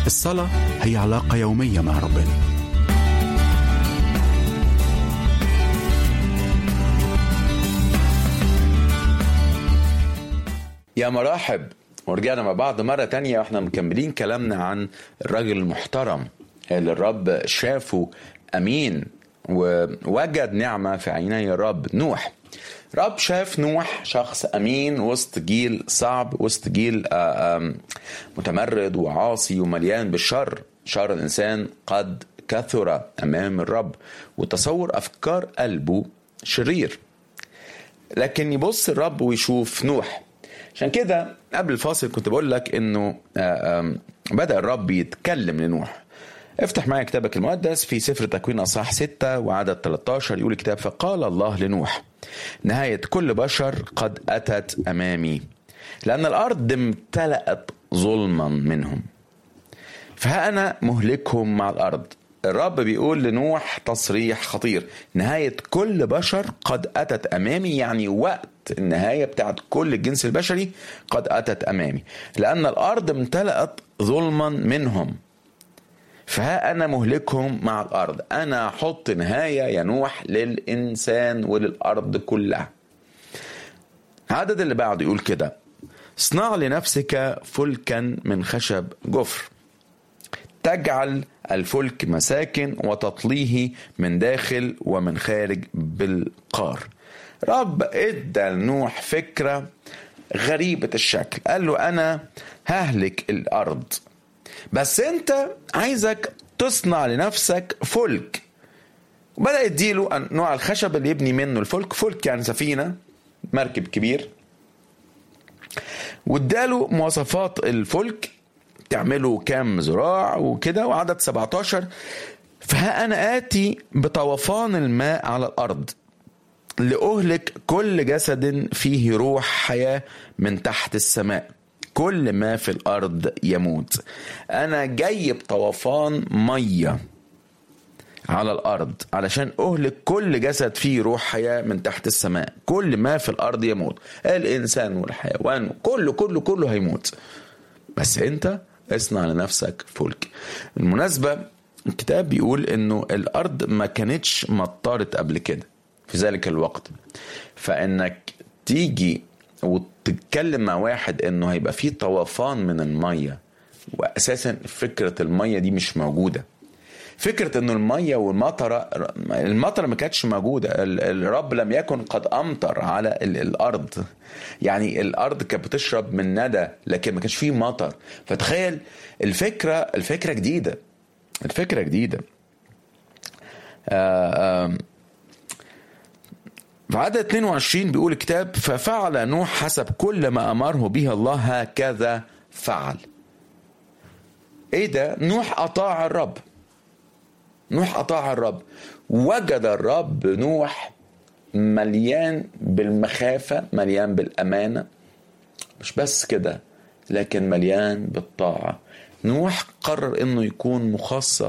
الصلاة هي علاقة يومية مع ربنا يا مرحب ورجعنا مع بعض مرة تانية واحنا مكملين كلامنا عن الراجل المحترم اللي الرب شافه أمين ووجد نعمة في عيني الرب نوح رب شاف نوح شخص أمين وسط جيل صعب وسط جيل آه، آم، متمرد وعاصي ومليان بالشر شر الإنسان قد كثر أمام الرب وتصور أفكار قلبه شرير لكن يبص الرب ويشوف نوح عشان كده قبل الفاصل كنت بقول لك انه آه، آم، بدأ الرب يتكلم لنوح افتح معايا كتابك المقدس في سفر تكوين اصحاح 6 وعدد 13 يقول الكتاب فقال الله لنوح نهاية كل بشر قد أتت أمامي لأن الأرض امتلأت ظلما منهم فها أنا مهلكهم مع الأرض الرب بيقول لنوح تصريح خطير نهاية كل بشر قد أتت أمامي يعني وقت النهاية بتاعت كل الجنس البشري قد أتت أمامي لأن الأرض امتلأت ظلما منهم فها أنا مهلكهم مع الأرض أنا أحط نهاية يا نوح للإنسان وللأرض كلها عدد اللي بعده يقول كده اصنع لنفسك فلكا من خشب جفر تجعل الفلك مساكن وتطليه من داخل ومن خارج بالقار رب ادى لنوح فكرة غريبة الشكل قال له أنا ههلك الأرض بس أنت عايزك تصنع لنفسك فلك بدأ يديله أن- نوع الخشب اللي يبني منه الفلك فلك يعني سفينة مركب كبير واداله مواصفات الفلك تعمله كام ذراع وكده وعدد 17 فها أنا آتي بطوفان الماء على الأرض لأهلك كل جسد فيه روح حياة من تحت السماء كل ما في الأرض يموت أنا جاي بطوفان مية على الأرض علشان أهلك كل جسد فيه روح حياة من تحت السماء كل ما في الأرض يموت الإنسان والحيوان كله كله كله هيموت بس أنت اصنع لنفسك فلك بالمناسبة الكتاب بيقول انه الارض ما كانتش مطرت قبل كده في ذلك الوقت فانك تيجي وتتكلم مع واحد انه هيبقى فيه طوفان من المية واساسا فكرة المية دي مش موجودة فكرة انه المية والمطرة المطرة ما كانتش موجودة ال- الرب لم يكن قد امطر على ال- الارض يعني الارض كانت بتشرب من ندى لكن ما كانش فيه مطر فتخيل الفكرة الفكرة جديدة الفكرة جديدة آه، آم، في عدد 22 بيقول الكتاب ففعل نوح حسب كل ما امره به الله هكذا فعل ايه ده نوح اطاع الرب نوح اطاع الرب وجد الرب نوح مليان بالمخافه مليان بالامانه مش بس كده لكن مليان بالطاعه نوح قرر انه يكون مخصص